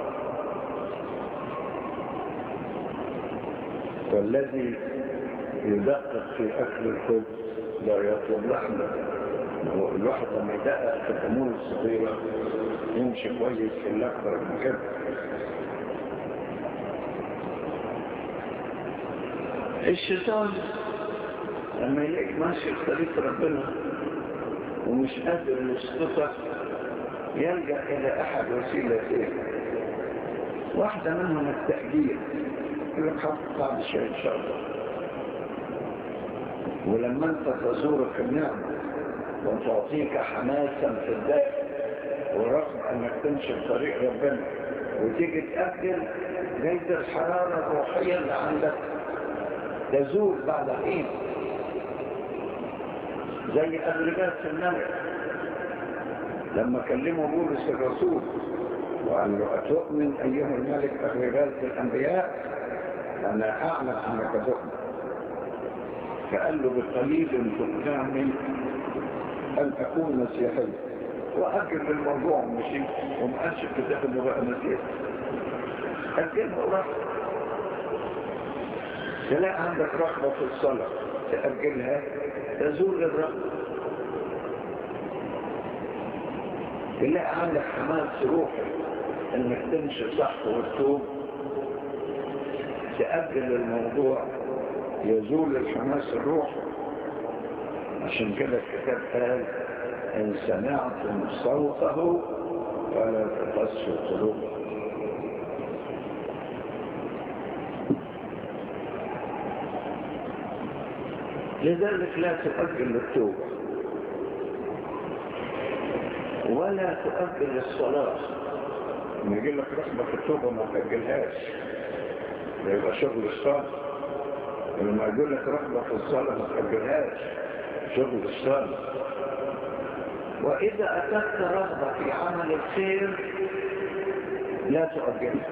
والذي يدقق في اكل الخبز لا يطلب لحمه الواحد لما يدقق في الامور الصغيره يمشي كويس في الاكبر من كده الشيطان لما يلاقيك ماشي في طريق ربنا ومش قادر يسقطك يلجأ إلى أحد وسيلتين واحدة منهم التأجيل يقول لك حط بعد شيء إن شاء الله ولما أنت تزورك النعمة وتعطيك حماسا في الداخل ورغم أنك تمشي في طريق ربنا وتيجي تأجل جيد الحرارة الروحية اللي عندك تزول بعد حين زي أدرجات النبي لما كلموا بولس الرسول وقال له أتؤمن أيها الملك أدرجات الأنبياء أنا أعلم أنك تؤمن فقال له بقليل تقنعني أن أكون مسيحيا وأجل الموضوع ومشي وما قالش الكتاب إنه بقى مسيحي أجله رحمة تلاقي عندك رغبة في الصلاة تأجلها تزول الرغبة تلاقي عندك حماس روحي انك تمشي صح وتتوب تأجل الموضوع يزول الحماس الروحي عشان كده الكتاب قال ان سمعتم صوته فلا تقسوا قلوبكم لذلك لا تؤجل التوبة ولا تؤجل الصلاة ما يجي لك رحمة في التوبة ما تأجلهاش ده يبقى شغل الصلاة لما يقول لك رحمة في الصلاة ما تأجلهاش شغل الصلاة وإذا أتت رغبة في عمل الخير لا تؤجلها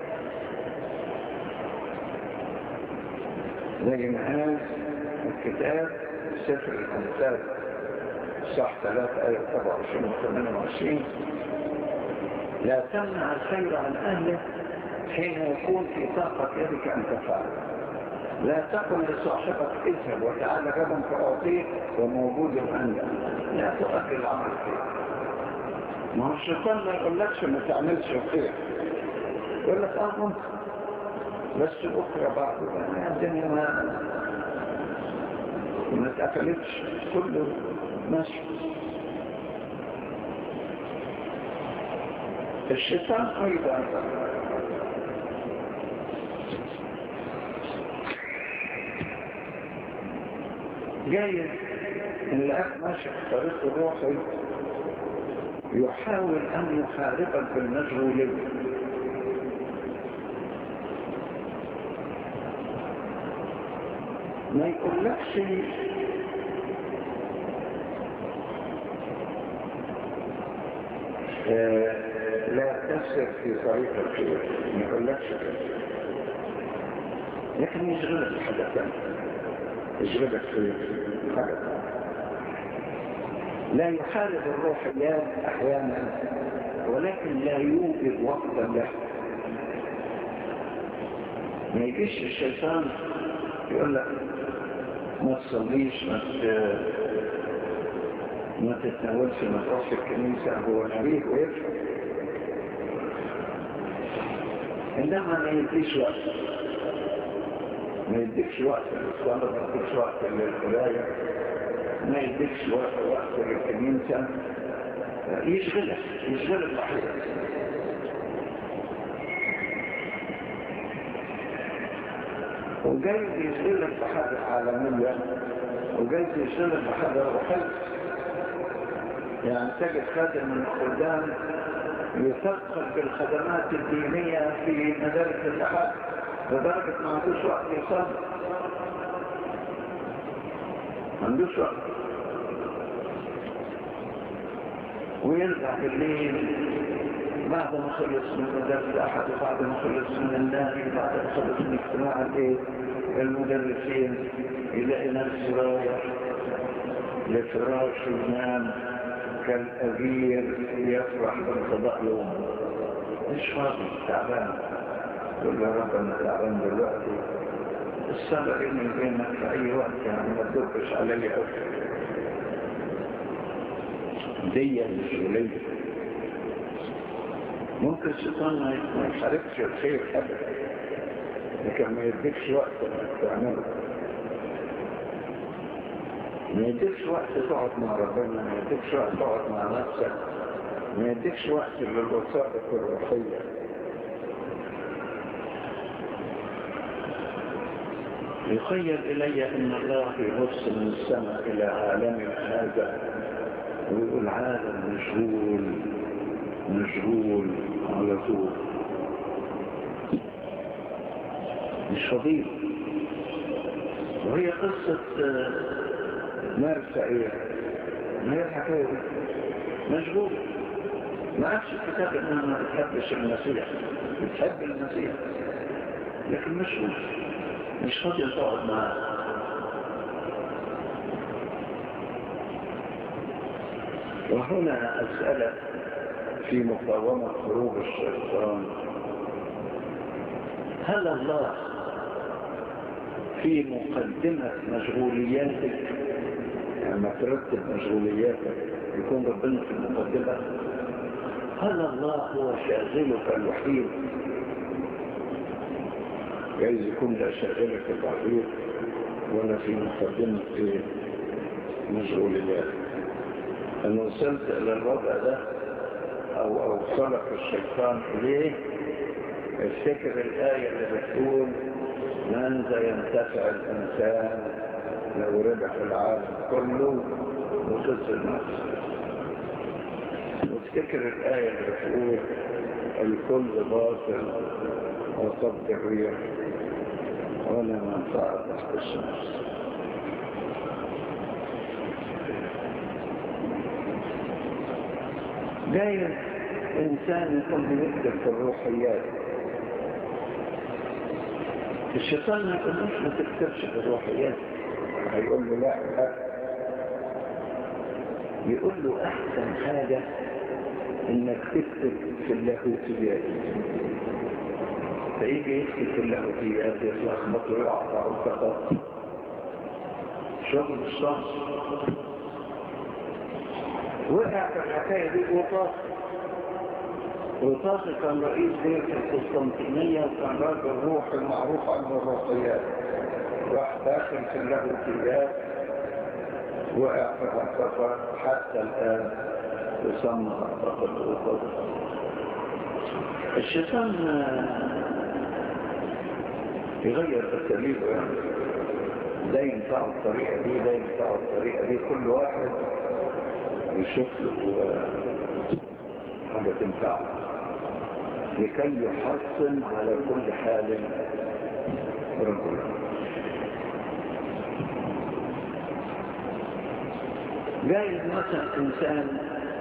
زي ما قال الكتاب سفر الأمثال صح 3 آية 27 و 28 لا تمنع الخير عن أهله حين يكون في طاقة يدك أن تفعل لا تقل لصاحبك اذهب وتعالى غدا فأعطيك وموجود عندك لا تؤجل عمل الخير ما هو الشيطان ما يقولكش ما تعملش الخير يقول لك اه ممكن بس بكره بعد الدنيا ما ما اتقفلتش كله ماشي الشيطان ايضا جايز اللي قاعد ماشي في طريق الروحي يحاول ان يحاربك بالمشغوليه ما يقولكش آه لا تسر في طريق الخير ما يقولكش كده لكن يشغلك بحاجة ثانية يشغلك في حاجة ثانية لا يحارب الروحيات أحيانا ولكن لا يوجد وقتا له ما يجيش الشيطان يقول لك ما تصليش ما ما تتناولش ما تروحش الكنيسة هو نبيه ويفهم إنما ما يديش وقت ما يديكش وقت للصلاة ما يديكش وقت للقراية ما يديكش وقت وقت للكنيسة يشغلك يشغلك بحياتك وجايز يشغلك بحاجة عالمية وجايز يشغلك بحاجة روحية يعني تجد خادم من الخدام يثقل بالخدمات الدينية في مدارس الأحد لدرجة ما عندوش وقت يصلي ما عندوش وقت ويرجع بالليل بعد ما خلص من مدرسة الأحد وبعد ما خلص من النادي بعد ما خلص من اجتماع الايه المدرسين يلاقي نفسه رايح لفراش ينام كالأجير يفرح بانقضاء يوم مش فاضي تعبان يقول يا رب انا تعبان دلوقتي الصلاة بيني وبينك في أي وقت يعني ما تدقش علي أوي دي المسؤولية ممكن الشيطان ما يحاربش الخير أبدا لكن ما يديكش وقت انك تعمله ما يديكش وقت تقعد مع ربنا ما يديكش وقت تقعد مع نفسك ما يديكش وقت للوسائط الروحية يخيل إلي أن الله يبص من السماء إلى عالم هذا ويقول عالم مشغول مشغول على طول مش فضيل وهي قصة مرسى ايه ما هي الحكاية دي مشغول ما عادش الكتاب انها ما بتحبش المسيح بتحب المسيح لكن مشغول مش فاضي تقعد معاه وهنا أسألة في مقاومة خروج الشيطان هل الله في مقدمة مشغولياتك لما ترتب مشغولياتك يكون ربنا في المقدمة هل الله هو شاغلك الوحيد جايز يكون لا شاغلك الوحيد ولا في مقدمة ايه مشغولياتك ان وصلت الى الوضع ده او اوصلك الشيطان اليه افتكر الايه اللي بتقول ماذا ينتفع الانسان لو ربح العالم كله وخسر نفسه وافتكر الايه اللي بتقول الكل باطل وصد الريح ولا منفعه تحت الشمس دايما انسان يكون بيكتب في الروحيات الشيطان ما يقولوش ما تكتبش في الروحيات هيقول له لا لا يقول له احسن حاجة انك تكتب في اللاهوتيات فيجي يكتب في اللاهوتيات يتلخبط ويقع ويقع شغل الشخص وقع في الحكاية دي وطاس وطاس كان رئيس دير القسطنطينية وكان راجل روحي معروف عنه الروحيات راح داخل في اللاهوتيات وقع في الرقصة حتى الآن يسمى رقصة الوطاس الشيطان يغير اساليبه يعني ده ينفع الطريقة دي ده ينفع الطريقة دي كل واحد يشوف له حاجة تنفعه لكي يحصل على كل حال رجل جايز مثلا انسان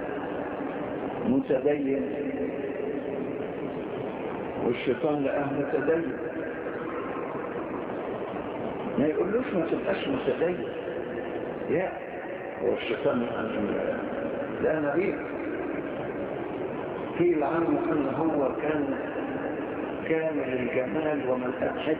متدين والشيطان لقاه متدين ما يقولوش ما تبقاش متدين يا هو الشيطان يعني لا نبيل قيل عنه ان هو كان كامل الجمال ومن أبحث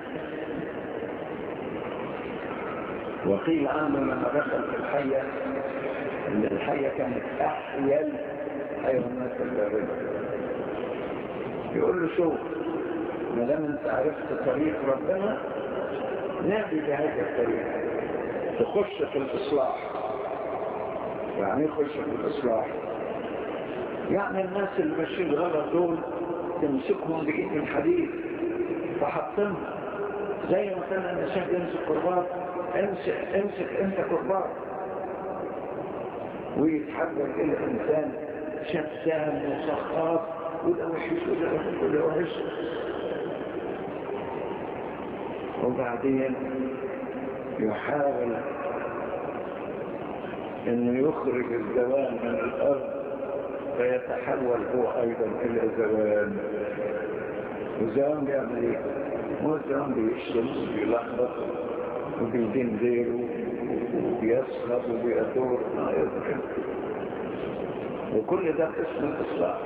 وقيل عنه لما دخل في الحية ان الحية كانت احيا الحيوانات البارده يقول له شوف ما دام انت عرفت طريق ربنا نادي بهذا الطريق تخش في الإصلاح يعني يخش في الإصلاح يعني الناس اللي ماشيين غلط دول تمسكهم بإيد الحديد تحطمهم زي ما كان النساء يمسك قربان امسك امسك انت قربان ويتحول الى انسان شتان وسخاف وده وحش وده وحش وده وحش وبعدين يحاول انه يخرج الزوال من الارض فيتحول هو ايضا الى زوال والزوال بيعمل ايه؟ هو الزوال بيشتم وبيلخبط وبيدين غيره وبيسخط وبيأدور ما يذكر وكل ده اسم الإصلاح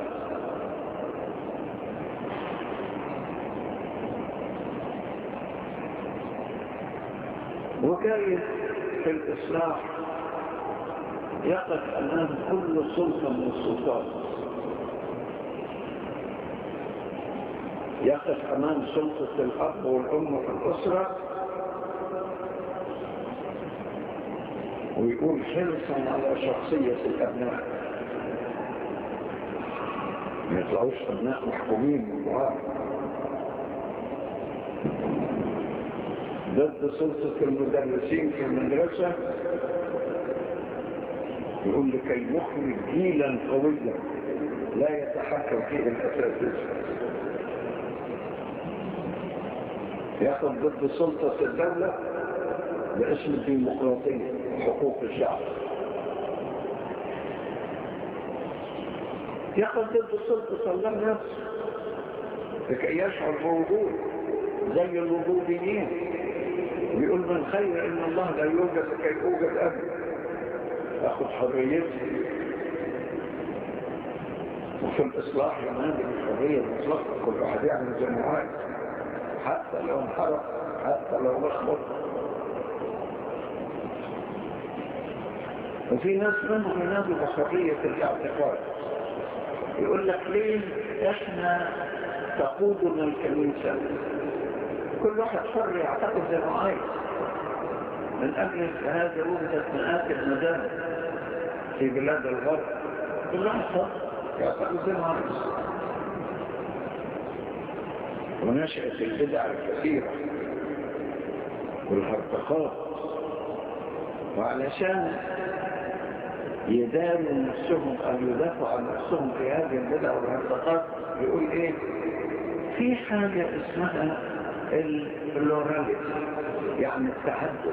وجايز في الإصلاح يقف أمام كل سلطة من السلطات يقف أمام سلطة الأب والأم في الأسرة ويقول حرصا على شخصية الأبناء ما يطلعوش أبناء محكومين من بعض ضد سلطة المدرسين في المدرسة يقول لكي يخرج جيلا قويا لا يتحكم فيه الأساتذة ياخذ ضد سلطة الدولة باسم الديمقراطية حقوق الشعب ياخذ ضد السلطة صلى نفسه لكي يشعر بوجود زي الوجوديين بيقول من خير ان الله لا يوجد لكي يوجد ابدا اخذ حريتي وفي الاصلاح ينادي بالحريه المطلقه كل واحد يعمل زي ما عايز حتى لو انحرق حتى لو لخبط وفي ناس منهم ينادوا بحريه الاعتقاد يقول لك ليه احنا تقودنا الكنيسه كل واحد حر يعتقد زي ما عايز من أجل هذا وجدت مئات المدارس في بلاد الغرب كل واحد حر يعتقد زي ما عايز ونشأت البدع الكثيرة والهرطقات وعلشان يداروا نفسهم أو يدافعوا عن نفسهم في هذه البدع والهرطقات يقول إيه في حاجة اسمها البلوراليتي يعني التعدد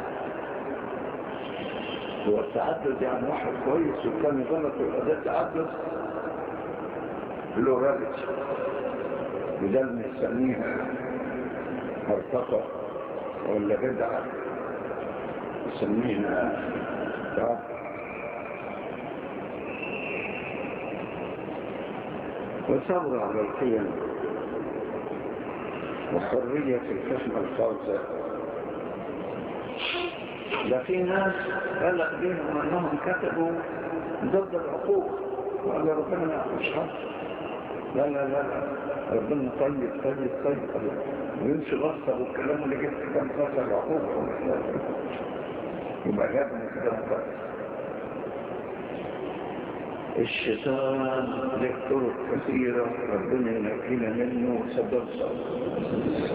هو التعدد يعني واحد كويس والثاني غلط يبقى ده تعدد بلوراليتي بدل ما نسميها هرطقة ولا بدعة نسميها تعدد وثورة على القيم وحرية الفهم الخاصة ده في ناس بلغ بيهم انهم كتبوا ضد العقوق وقال يا ربنا ما يعقوش حد لا لا لا لا ربنا طيب طيب طيب ويمشي غصب والكلام اللي جبت كان خاصة العقوق يبقى جاب من كلام خاص الشيطان له طرق كثيرة ربنا ينجينا منه سبب صعب